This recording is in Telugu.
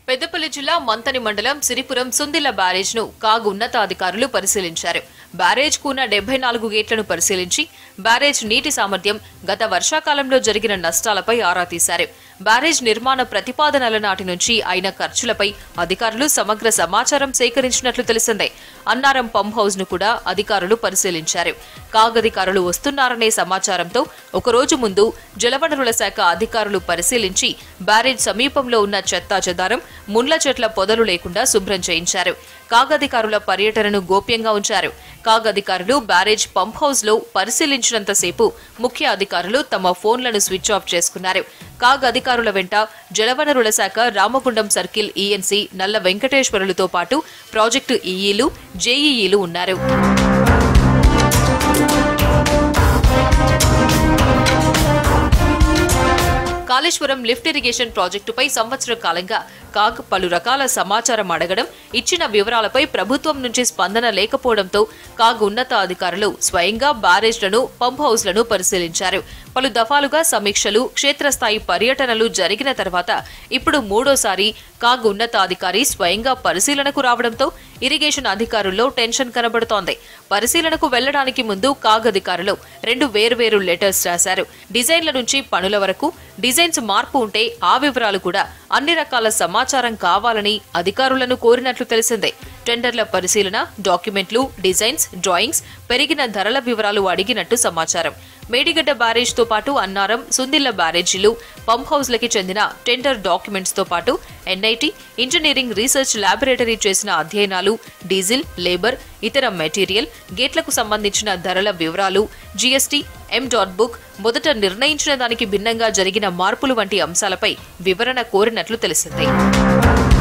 పెద్దపల్లి జిల్లా మంతని మండలం సిరిపురం సుందిల్ల బ్యారేజ్ ను కాగ్ ఉన్నతాధికారులు పరిశీలించారు బ్యారేజ్ కున్న డెబ్బై నాలుగు గేట్లను పరిశీలించి బ్యారేజ్ నీటి సామర్థ్యం గత వర్షాకాలంలో జరిగిన నష్టాలపై ఆరా తీశారు బ్యారేజ్ నిర్మాణ ప్రతిపాదనల నాటి నుంచి అయిన ఖర్చులపై అధికారులు సమగ్ర సమాచారం సేకరించినట్లు తెలిసిందే అన్నారం పంప్ హౌస్ ను కూడా అధికారులు పరిశీలించారు కాగ్ అధికారులు వస్తున్నారనే సమాచారంతో ఒకరోజు ముందు జలవనరుల శాఖ అధికారులు పరిశీలించి బ్యారేజ్ సమీపంలో ఉన్న చెత్తా చెదారం ముండ్ల చెట్ల పొదలు లేకుండా శుభ్రం చేయించారు కాగ్ అధికారుల పర్యటనను గోప్యంగా ఉంచారు కాగ్ అధికారులు బ్యారేజ్ పంప్ హౌస్ లో పరిశీలించినంతసేపు ముఖ్య అధికారులు తమ ఫోన్లను స్విచ్ ఆఫ్ చేసుకున్నారు కాగ్ అధికారుల వెంట జలవనరుల శాఖ రామగుండం సర్కిల్ ఈఎన్సీ నల్ల వెంకటేశ్వరులతో పాటు ప్రాజెక్టు ఈఈలు జేఈఈలు ఉన్నారు కాళేశ్వరం లిఫ్ట్ ఇరిగేషన్ ప్రాజెక్టుపై సంవత్సర కాలంగా కాగ్ పలు రకాల సమాచారం అడగడం ఇచ్చిన వివరాలపై ప్రభుత్వం నుంచి స్పందన లేకపోవడంతో కాగ్ ఉన్నత అధికారులు స్వయంగా బ్యారేజ్లను పంప్ హౌస్లను పరిశీలించారు పలు దఫాలుగా సమీక్షలు క్షేత్రస్థాయి పర్యటనలు జరిగిన తర్వాత ఇప్పుడు మూడోసారి కాగ్ ఉన్నతాధికారి స్వయంగా పరిశీలనకు రావడంతో ఇరిగేషన్ అధికారుల్లో టెన్షన్ కనబడుతోంది పరిశీలనకు వెళ్లడానికి ముందు కాగ్ అధికారులు రెండు వేర్వేరు లెటర్స్ రాశారు డిజైన్ల నుంచి పనుల వరకు డిజైన్స్ మార్పు ఉంటే ఆ వివరాలు కూడా అన్ని రకాల సమాచారం కావాలని అధికారులను కోరినట్లు తెలిసిందే టెండర్ల పరిశీలన డాక్యుమెంట్లు డిజైన్స్ డ్రాయింగ్స్ పెరిగిన ధరల వివరాలు అడిగినట్టు సమాచారం మేడిగడ్డ బ్యారేజ్ తో పాటు అన్నారం సుందిల్ల బ్యారేజీలు పంప్ హౌస్లకి చెందిన టెండర్ డాక్యుమెంట్స్ తో పాటు ఎన్ఐటి ఇంజనీరింగ్ రీసెర్చ్ ల్యాబొరేటరీ చేసిన అధ్యయనాలు డీజిల్ లేబర్ ఇతర మెటీరియల్ గేట్లకు సంబంధించిన ధరల వివరాలు జీఎస్టీ ఎం డాట్ బుక్ మొదట నిర్ణయించిన దానికి భిన్నంగా జరిగిన మార్పులు వంటి అంశాలపై వివరణ కోరినట్లు తెలిసింది